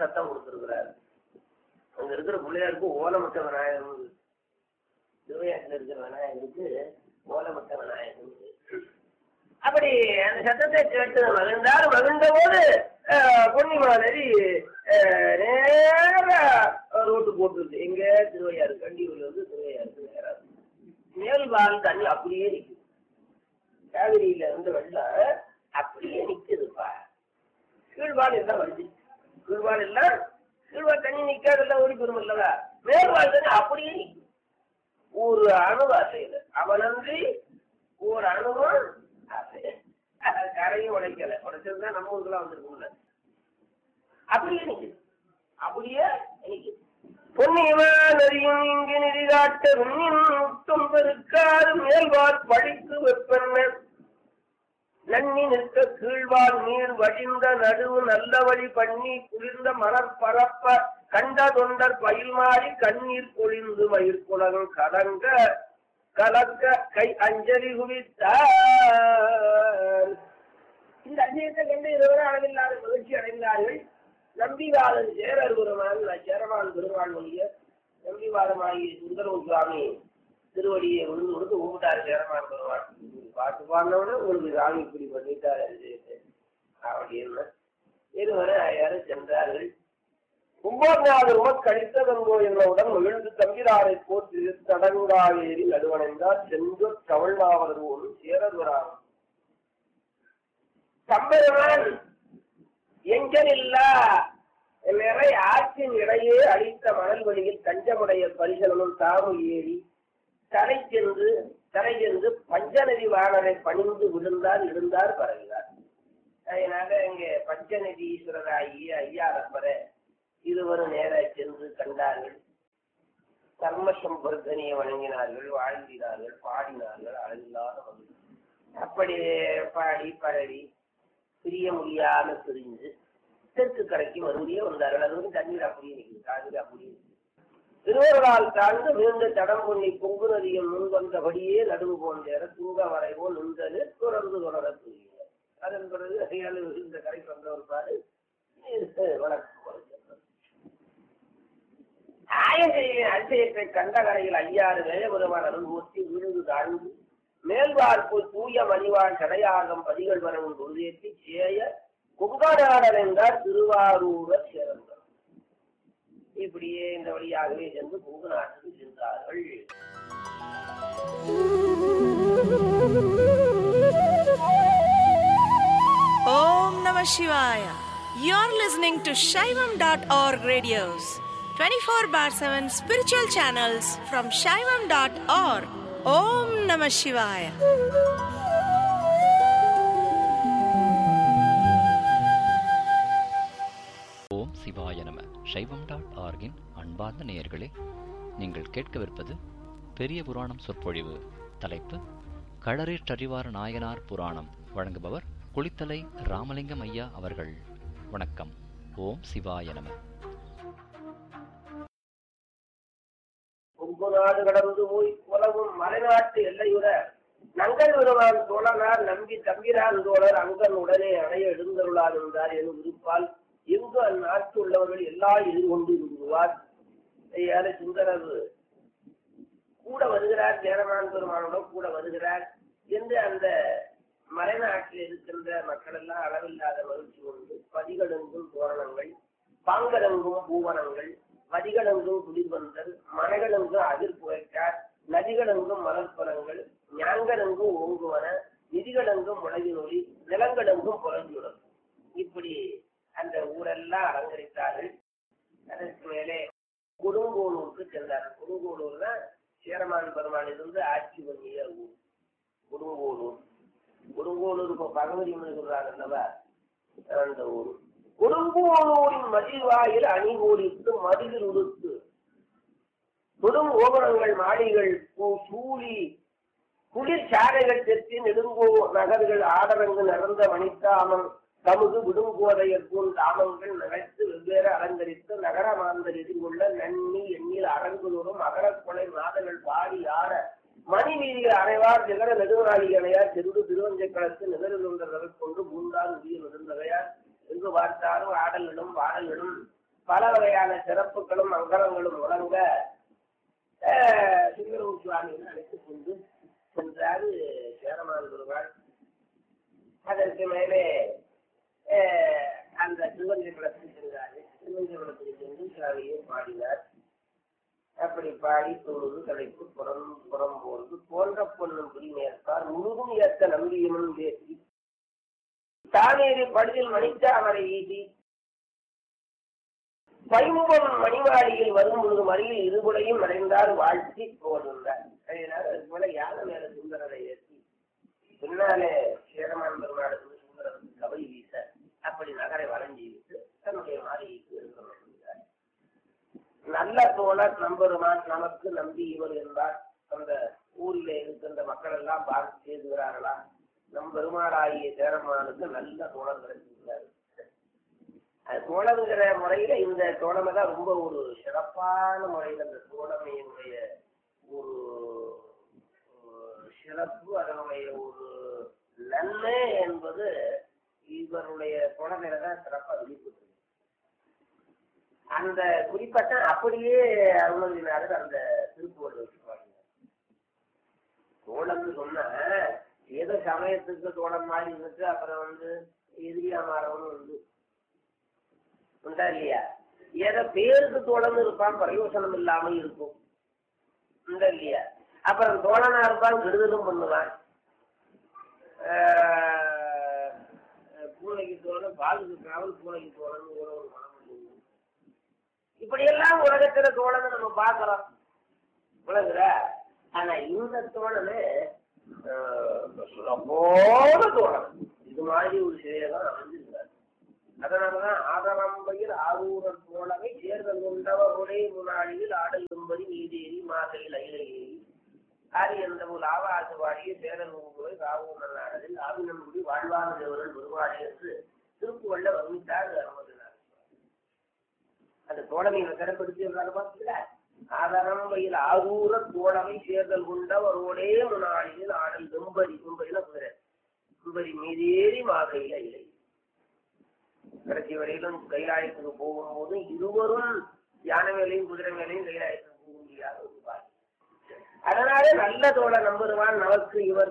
சத்தம் கொடுத்துருக்கிறாரு அங்க இருக்கிற பிள்ளையாருக்கு ஓலமிட்ட விநாயகர் திருவையாற்றில் இருக்கிற விநாயகருக்கு ஓலமிட்ட விநாயகர் அப்படி அந்த சத்தத்தை கேட்டு மகிழ்ந்தார் மகிழ்ந்த போது பொன்னிமாதரி நேர ரோட்டு போட்டுருது எங்க திருவையாறு கண்டியூர்ல இருந்து திருவையாருக்கு நேரா மேல்வால் தண்ணி அப்படியே நிக்குது காவிரியில இருந்து வெள்ளம் அப்படியே நிக்குதுப்பா கீழ்வால் எல்லாம் வருது கீழ்வால் எல்லாம் கீழ்வால் தண்ணி நிக்காதெல்லாம் ஓடி பெறும் இல்லவா மேல்வால் தண்ணி அப்படியே நிக்கும் ஒரு அணு அசையுது அவனன்றி ஒரு அணுவும் அசையல. கரையும் உடைக்கல உடைச்சிருந்தா நம்ம ஊருக்குலாம் வந்திருக்கும்ல அப்படியே நிக்குது அப்படியே நிக்குது பொன்னியமா நதியும் இங்கு நிதி காட்ட விண்ணின் முட்டும் பெருக்காது மேல்வார் படித்து வெப்பென்ன நன்னி நிற்க கீழ்வார் நீர் வடிந்த நடுவு நல்ல வழி பண்ணி குளிர்ந்த மலர் பரப்ப கண்ட தொண்டர் பயில் மாறி கண்ணீர் பொழிந்து மயிர்குலகம் கலங்க கலக்க கை அஞ்சலி குவித்தார் இந்த அஞ்சலியத்தை கண்டு இதுவரை அளவில்லாத மகிழ்ச்சி அடைந்தார்கள் நம்பிவாதன் சேரர் பெருமான் சேரவான் பெருமான் மொழிய நம்பிவாதமாகிய சுந்தரம் சுவாமி திருவடியை விழுந்து கொடுத்து ஊட்டாரு சேரமான் பெருமான் பாட்டு பாடினவன உங்களுக்கு சாமி இப்படி பண்ணிட்டாரு அப்படின்னு இருவரை யாரும் சென்றார்கள் கும்போநாடு உமக் கழித்ததங்கோ என்னவுடன் மகிழ்ந்து தம்பிராரை போற்றி தடங்காவேரி நடுவணைந்தார் சென்று கவழ்நாவலர் சேரதுராம் தம்பெருமான் எங்கனில்லா நிறை ஆற்றின் இடையே அழித்த மணல் வழியில் தஞ்சமுடைய பரிசலமும் தாமு ஏறி தலை சென்று தலை சென்று பஞ்சநதி வாணரை பணிந்து விழுந்தார் இருந்தார் பரவினார் அதனால இங்க பஞ்சநதி ஈஸ்வரராகிய ஐயாரப்பரை இருவரும் நேர சென்று கண்டார்கள் கர்ம சம்பர்தனியை வணங்கினார்கள் வாழ்ந்தினார்கள் பாடினார்கள் அழில்லாத மகிழ்ச்சி அப்படி பாடி பரவி பிரிய முடியாம பிரிஞ்சு தெற்கு கரைக்கு மறுபடியும் வந்தார்கள் அது வந்து தண்ணீர் அப்படியே நிற்குது காவிரி அப்படியே நிக்குது. திருவருளால் தாழ்ந்து மீண்ட தடம் பொன்னி பொங்கு நதியில் முன் வந்தபடியே நடுவு போன்ற தூங்க வரைவோ நின்றது தொடர்ந்து தொடர புரிகிறார் அதன் பிறகு அதையால் இந்த கரைக்கு வந்தவர் பாரு வணக்கம் கொடுக்கிறார். ஆயங்களின் அதிசயத்தை கண்ட கரையில் ஐயாறு வேயபெருமான் அருள்மூர்த்தி விழுந்து தாழ்ந்து மேல்வார்ப்பு தூய மணிவான் கடையாகம் பதிகள் வரவும் உறுதியேற்றி சேய குங்காடாடல் என்றார் திருவாரூர சேர்ந்தார் இப்படியே இந்த வழியாகவே சென்று குங்கு நாட்டுக்கு சென்றார்கள் Om Namah Shivaya. You're listening to Shaivam.org radios, 24 bar 7 spiritual channels from Shaivam.org. Om Namah Shivaya. ஓம் சிவாய நம சைவம் டாட் ஆர்கின் அன்பார்ந்த நேயர்களே நீங்கள் கேட்கவிருப்பது பெரிய புராணம் சொற்பொழிவு தலைப்பு களரேற்றறிவார் நாயனார் புராணம் வழங்குபவர் குளித்தலை ராமலிங்கம் ஐயா அவர்கள் வணக்கம் ஓம் சிவாய நம கொங்கு நாடு கடந்து போய் உலகும் மலைநாட்டு எல்லையுற நங்கல் வருவான் தோழனார் நம்பி தம்பிரான் தோழர் அங்கன் உடனே அணைய எழுந்தருளார் என்றார் எனும் விருப்பால் எங்கு அந்நாட்டு உள்ளவர்கள் எல்லா எதிர்கொண்டு விடுவார் ஐயாறு சுந்தரர் கூட வருகிறார் சேரமான் பெருமானுடன் கூட வருகிறார் என்று அந்த மலைநாட்டில் இருக்கின்ற மக்கள் எல்லாம் அளவில்லாத மகிழ்ச்சி கொண்டு பதிகளெங்கும் தோரணங்கள் பாங்கலெங்கும் பூவனங்கள் வதிகளெங்கும் குளிர்வந்தல் மனைகளெங்கும் அதிர் புகைக்கார் நதிகளெங்கும் மலர்பலங்கள் ஞாங்கலெங்கும் ஓங்குவன நிதிகளெங்கும் முளைவினொலி நிலங்களெங்கும் புறஞ்சுடன் இப்படி அந்த ஊரெல்லாம் அலங்கரித்தார்கள் அதற்கு மேலே கொடுங்கோளூருக்கு சென்றார்கள் கொடுங்கோளூர் தான் சேரமான் பெருமான் இருந்து ஆட்சி பண்ணிய ஊர் கொடுங்கோளூர் கொடுங்கோளூர் இப்போ பகவதி சொல்றாங்க அல்லவா அந்த ஊர் கொடுங்கோளூரின் மதிவாயில் அணிகோடித்து மதில் உடுத்து தொடும் ஓபனங்கள் மாடிகள் பூ- சூழி குளிர் சாலைகள் தெற்றி நெடுங்கோ நகர்கள் ஆடரங்கு நிறந்த மணித்தாமம் தமுது விடுங்கோதையற்கும் தாமங்கள் நினைத்து வெவ்வேறு அலங்கரித்து நகர மாந்தர் எதிர்கொள்ள நன்னி எண்ணில் அரங்குதோறும் அகலக்கொலை மாதங்கள் பாடி ஆட மணி வீதியில் அறைவார் நிகர நெடுநாளி அணையார் சென்று திருவஞ்சை களத்து நிகழ்கின்றவர்கள் கொண்டு மூன்றாம் உரிய நெடுந்தவையார் எங்கு பார்த்தாலும் ஆடல்களும் பாடல்களும் பல வகையான சிறப்புகளும் மங்களங்களும் முழங்க சுந்தரவு சுவாமிகள் அழைத்துக் கொண்டு சென்றாரு சேரமான் பெருமாள் அதற்கு மேலே அஹ், அந்த திருவஞ்சகுலத்துக்கு சென்றாரு திருவஞ்சகுலத்துக்கு சென்று சுவாமியை பாடினார் அப்படி பாடி தொழுது தலைப்பு புறம் புறம் போர்ந்து போன்ற பொண்ணும் புரிமேற்பார் முழுதும் ஏற்ற நம்பியமும் பேசி தானேறி படுதில் மணித்தாமரை ஈட்டி பைம்பொன் மணிவாடியில் வரும் பொழுது மறியில் இருபுடையும் மறைந்தார் வாழ்த்தி போகின்றார் அதனால அதுக்கு மேல யானை மேல சுந்தரரை ஏற்றி பின்னாலே சேரமான் பெருமாளுக்கு சுந்தரருக்கு கபடி வீச அப்படி நகரை வளைஞ்சி விட்டு தன்னுடைய மாளிகைக்கு இருக்கிறார் நல்ல தோழர் நம்பெருமான் நமக்கு நம்பி இவர் என்பார் அந்த ஊரில் இருக்கின்ற மக்கள் எல்லாம் பார்த்து செய்துகிறார்களா நம் பெருமாளாகிய சேரமானுக்கு நல்ல தோழர் கிடைச்சிருக்கிறார் அது தோழங்கிற முறையில இந்த தோழமை தான் ரொம்ப ஒரு சிறப்பான முறையில் அந்த தோழமையினுடைய ஒரு ஒரு சிறப்பு அதனுடைய ஒரு நன்மை என்பது இவருடைய தோழமையில தான் சிறப்பாக வெளிப்பட்டு அந்த குறிப்பட்ட அப்படியே அருணகிரிநாதர் அந்த திருப்புவள் வச்சுப்பாங்க தோழம்னு சொன்னா ஏதோ சமயத்துக்கு தோழம் மாதிரி இருந்துட்டு அப்புறம் வந்து எதிரியா மாறவனும் வந்து உண்டா இல்லையா ஏதோ பேருக்கு தோழன்னு இருப்பான் பிரயோசனம் இல்லாம இருக்கும் உண்டா இல்லையா அப்புறம் தோழனா இருப்பான் கெடுதலும் பண்ணுவான் ஆஹ் பூனைக்கு தோழன் பாலுக்கு காவல் பூனைக்கு தோழன் ஒரு ஒரு மனம் உண்டு. இப்படியெல்லாம் உலகத்துல தோழனை நம்ம பார்க்கிறோம் உலகுற ஆனா இந்த தோழனு சுலபோட தோழன் இது மாதிரி ஒரு சிலையெல்லாம் அமைஞ்சிருக்காரு அதனாலதான் ஆதரம்பையில் ஆரூரன் தோழமை சேர்தல் கொண்டவர் ஒரே முன்னாளியில் ஆடல் என்பது நீதேறி மாதையில் அயில ஏறி ஆரி என்ற ஒரு ஆவாச வாடிய சேரன் ஊரை காவூர் நல்லாடலில் ஆவினன்குடி வாழ்வான தேவர்கள் பெருமாடி என்று திருப்புவள்ள வர்ணித்தார் அருமதினார் அந்த தோழமையை சிறப்படுத்தி பார்த்தீங்களா ஆதரம்பையில் ஆரூர தோழமை சேர்தல் கொண்டவரோடே முன்னாளியில் ஆடல் வெம்பரி வெம்பரில குதிரை வெம்பரி மீதேறி மாதையில இல்லை கடைசி வரையிலும் கைலாயத்துக்கு போகும்போது இருவரும் யானை மேலையும் குதிரை மேலையும் கைலாயத்துக்கு போக முடியாத ஒரு பாய் அதனாலே நல்ல தோழ நம்புருவான் நமக்கு இவர்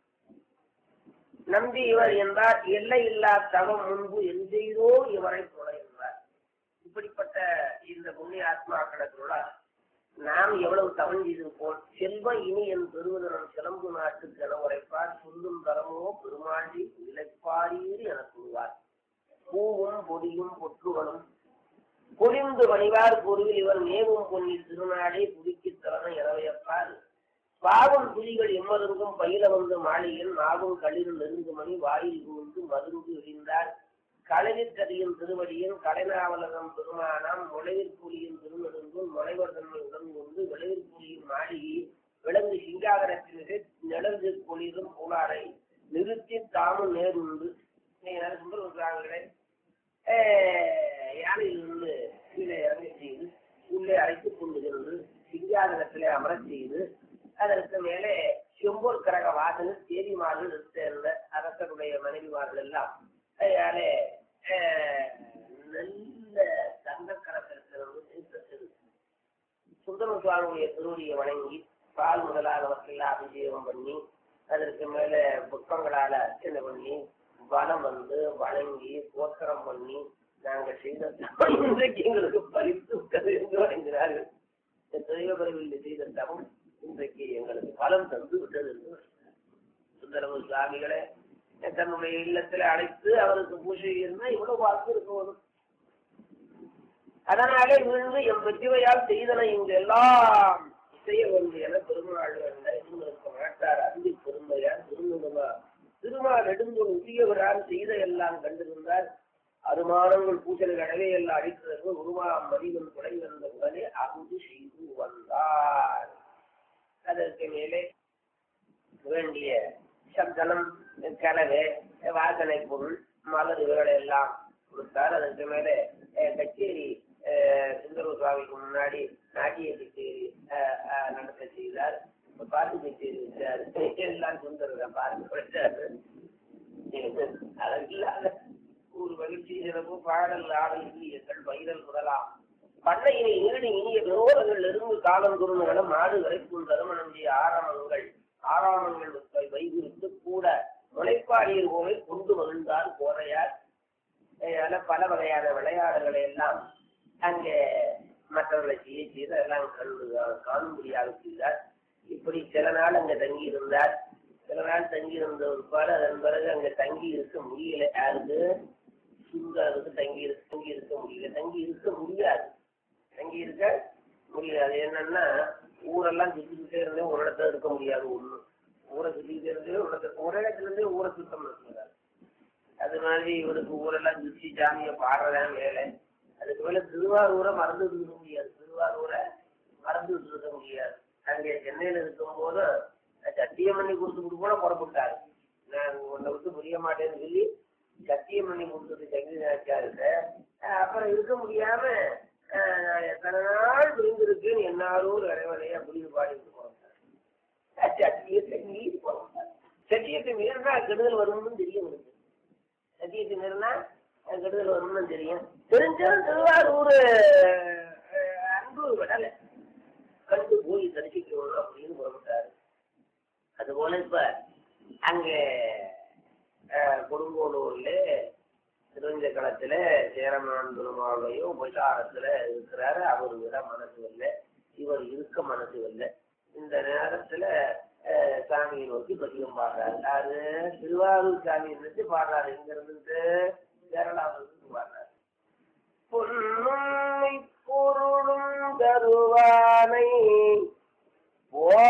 நம்பி இவர் என்றார் எல்லை இல்லா தவம் முன்பு எந்தெய்தோ இவரை தொழ என்றார் இப்படிப்பட்ட இந்த புண்ணிய ஆத்மாக்களோட நாம் எவ்வளவு தவம் செய்திருப்போம் செல்வம் இனி என் பெருவதனம் சிலம்பு நாட்டுக்கு என உரைப்பார் சொல்லும் தரமோ பெருமாண்டி இழைப்பாரீர் என கூறுவார் பூவும் பொடியும் பொற்றுகளும் பொழிந்து வணிவார் பொருவில் இவர் மேவும் பொன்னில் திருநாடே புதுக்கித் தலன இரவையப்பார் பாவம் புலிகள் எம்மருங்கும் பயில வந்து மாளிகையில் நாவும் களிர் நெருங்குமணி வாயில் புகுந்து மருந்து எறிந்தார் களவில் கதியின் திருவடியின் கலைநாவலகம் பெருமானம் முளைவிற் புலியின் திருநெடுங்கும் முனைவர் தன்மை உடன் கொண்டு விளைவிற் புலியின் மாளிகை விலங்கு சிங்காகரத்திற்கு நிழந்து பொழிதும் புலாரை நிறுத்தி தாமும் நேருண்டு சுந்தரங்களே யானையிலிருந்து கீழே இறங்கி செய்து உள்ளே அழைத்துக் கொண்டு சென்று சிங்காதனத்திலே அமரச் செய்து அதற்கு மேலே செம்பூர் கரக வாசலில் தேவிமார்கள் சேர்ந்த அரசருடைய மனைவிமார்கள் எல்லாம் அதனாலே அஹ், நல்ல தங்க கரத்திலிருந்து தீர்த்தத்தில் சுந்தர சுவாமியுடைய திருவடியை வணங்கி பால் முதலானவற்றையெல்லாம் அபிஷேகம் பண்ணி அதற்கு மேல புஷ்பங்களால அர்ச்சனை பண்ணி வனம் வந்து வணங்கி கோத்திரம் பண்ணி நாங்க செய்த தவம் இன்றைக்கு எங்களுக்கு பரிசு விட்டது என்று வணங்கினார்கள் இந்த தெய்வபரவில் செய்த தவம் இன்றைக்கு எங்களுக்கு பலன் தந்து விட்டது என்று வணங்கினார். சுந்தரமு சுவாமிகளை தன்னுடைய இல்லத்துல அழைத்து அவருக்கு பூஜை இருந்தால் இவ்வளவு வாக்கு இருக்க வரும் அதனாலே விழுந்து எம் பெற்றவையால் செய்தன இங்கு எல்லாம் செய்ய வேண்டும் என பெருமாள் இருந்திருக்க மாட்டார் அன்பு பெருமையார் திருமணமா திருமா நெடுந்தோடு உரியவரால் செய்த எல்லாம் கண்டிருந்தார் அருமானங்கள் பூஜனை கடவே எல்லாம் அடிக்கிறது உருவா மதிவன் கொலை வந்த உடனே அங்கு செய்து வந்தார் அதற்கு மேலே வேண்டிய சப்தனம் கலவை வாசனை பொருள் மலர் இவர்களை எல்லாம் கொடுத்தார் அதற்கு மேலே அஹ், கச்சேரி அஹ், சுந்தர சுவாமிக்கு முன்னாடி நாட்டிய கச்சேரி அஹ், அஹ், நடத்த செய்தார் பாட்டு கச்சேரி வச்சார் எல்லாம் சுந்தர பாட்டு படித்தார் அதெல்லாம் ஒரு மகிழ்ச்சி சிறப்பு பாடல் ஆடல் இந்தியர்கள் வைரல் முதலாம் பண்ணையினை நீடு இனிய விரோதங்கள் இருந்து காலம் குருணுகளும் மாடு வரைக்கும் தருமணஞ்சிய ஆரமங்கள் ஆராமங்கள் வைகுறித்து கூட முளைப்பாடியர் போல கொண்டு மகிழ்ந்தார் கோரையார் அதனால பல வகையான விளையாடுகளை எல்லாம் அங்கே மற்றவர்களை செய்ய செய்து அதெல்லாம் கண்டு காணும்படியாக செய்தார் இப்படி சில நாள் அங்க தங்கி இருந்தார் சில நாள் தங்கி இருந்த ஒருபாடு அதன் பிறகு அங்க தங்கி இருக்க முடியல யாருக்கு சுந்தருக்கு தங்கி இருக்க தங்கி இருக்க முடியல தங்கி இருக்க முடியாது தங்கி இருக்க முடியாது என்னன்னா ஊரெல்லாம் சுத்திக்கிட்டே இருந்தே ஒரு இடத்துல இருக்க முடியாது ஒண்ணு ஊரை சுத்திக்கிட்டே இருந்தே ஒரு இடத்துல ஒரு இடத்துல இருந்தே ஊரை சுத்தம் இருக்கிறார் அது மாதிரி இவருக்கு ஊரெல்லாம் சுத்தி சாமியை பாடுறதான் வேலை அதுக்கு மேல திருவாரூரை மறந்து இருக்க முடியாது திருவாரூரை மறந்து இருக்க முடியாது அங்கே சென்னையில இருக்கும் போது சத்தியம் பண்ணி கொடுத்துட்டு கூட புறப்பட்டாரு நான் உன்னை விட்டு புரிய மாட்டேன்னு சொல்லி சத்தியம் பண்ணி கொடுத்துட்டு சங்கி நினைச்சாரு அப்புறம் இருக்க முடியாம ஆஹ், எத்தனை நாள் புரிந்திருக்குன்னு என்னாரும் இறைவனையா புரிந்து பாடிட்டு போறாரு சத்தியத்தை மீறி போறாரு சத்தியத்தை மீறினா கெடுதல் வரும்னு தெரியும் எனக்கு சத்தியத்தை மீறினா கெடுதல் வரும்னு தெரியும் தெரிஞ்சும் திருவாரூர் அஹ், அன்பு விடலை கண்டு போய் தரிசிக்கணும் அப்படின்னு புறப்பட்டாரு அதுபோல இப்ப அங்க அஹ், கொடுங்கோலூர்ல திருவஞ்ச களத்துல சேரமான் பெருமாளையும் உபசாரத்துல இருக்கிறாரு அவரு விட மனசு இல்லை இவர் இருக்க மனசு இல்லை இந்த நேரத்துல அஹ், சாமியை நோக்கி பதிகம் பாடுறாரு அது திருவாரூர் சாமியை நினைச்சு பாடுறாரு இங்க இருந்துட்டு கேரளாவில் இருந்து பாடுறாரு பொன்னும் பொருளும் தருவானை